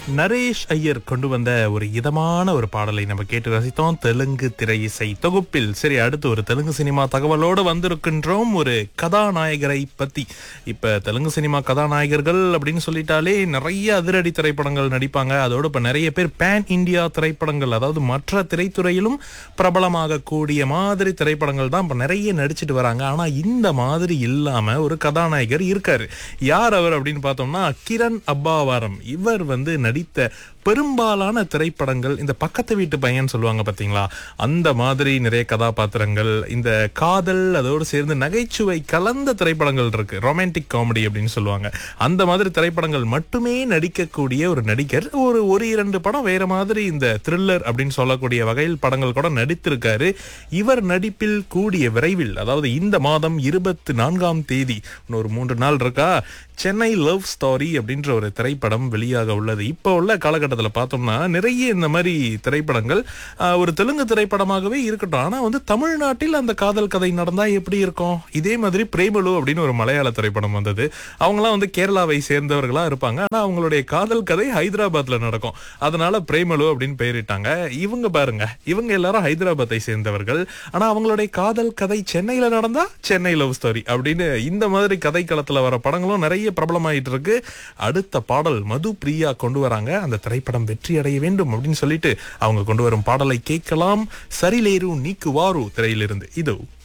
நரேஷ் ஐயர் கொண்டு வந்த ஒரு இதமான ஒரு பாடலை நம்ம கேட்டு ரசித்தோம் தெலுங்கு திரை இசை தொகுப்பில் சரி அடுத்து ஒரு தெலுங்கு சினிமா தகவலோடு வந்திருக்கின்றோம் ஒரு கதாநாயகரை பத்தி இப்ப தெலுங்கு சினிமா கதாநாயகர்கள் அப்படின்னு சொல்லிட்டாலே நிறைய அதிரடி திரைப்படங்கள் நடிப்பாங்க அதோடு இப்ப நிறைய பேர் பேன் இந்தியா திரைப்படங்கள் அதாவது மற்ற திரைத்துறையிலும் பிரபலமாக கூடிய மாதிரி திரைப்படங்கள் தான் இப்ப நிறைய நடிச்சிட்டு வராங்க ஆனா இந்த மாதிரி இல்லாம ஒரு கதாநாயகர் இருக்காரு யார் அவர் அப்படின்னு பார்த்தோம்னா கிரண் அப்பாவாரம் இவர் வந்து நடித்த பெரும்பாலான திரைப்படங்கள் இந்த பக்கத்து வீட்டு பையன் சொல்லுவாங்க பாத்தீங்களா அந்த மாதிரி நிறைய கதாபாத்திரங்கள் இந்த காதல் அதோடு சேர்ந்து நகைச்சுவை கலந்த திரைப்படங்கள் இருக்கு ரொமான்டிக் காமெடி அப்படின்னு சொல்லுவாங்க அந்த மாதிரி திரைப்படங்கள் மட்டுமே நடிக்கக்கூடிய ஒரு நடிகர் ஒரு ஒரு இரண்டு படம் வேற மாதிரி இந்த த்ரில்லர் அப்படின்னு சொல்லக்கூடிய வகையில் படங்கள் கூட நடித்திருக்காரு இவர் நடிப்பில் கூடிய விரைவில் அதாவது இந்த மாதம் இருபத்தி நான்காம் தேதி இன்னொரு மூன்று நாள் இருக்கா சென்னை லவ் ஸ்டாரி அப்படின்ற ஒரு திரைப்படம் வெளியாக உள்ளது இப்போ உள்ள காலகட்டத்தில் பார்த்தோம்னா நிறைய இந்த மாதிரி திரைப்படங்கள் ஆஹ், ஒரு தெலுங்கு திரைப்படமாகவே இருக்கட்டும் ஆனால் வந்து தமிழ்நாட்டில் அந்த காதல் கதை நடந்தால் எப்படி இருக்கும் இதே மாதிரி பிரேமலு அப்படின்னு ஒரு மலையாள திரைப்படம் வந்தது அவங்களாம் வந்து கேரளாவை சேர்ந்தவர்களா இருப்பாங்க ஆனால் அவங்களுடைய காதல் கதை ஹைதராபாத்ல நடக்கும் அதனால பிரேமலு அப்படின்னு பெயரிட்டாங்க இவங்க பாருங்க இவங்க எல்லாரும் ஹைதராபாத்தை சேர்ந்தவர்கள் ஆனா அவங்களுடைய காதல் கதை சென்னையில நடந்தா சென்னை லவ் ஸ்டோரி அப்படின்னு இந்த மாதிரி கதை களத்துல வர படங்களும் நிறைய பிரபலமாயிட்டு இருக்கு அடுத்த பாடல் மது பிரியா கொண்டு வராங்க அந்த திரைப்படம் வெற்றி அடைய வேண்டும் அப்படின்னு சொல்லிட்டு அவங்க கொண்டு வரும் பாடலை கேட்கலாம் சரிலேரு நீக்குவாரு திரையிலிருந்து இதோ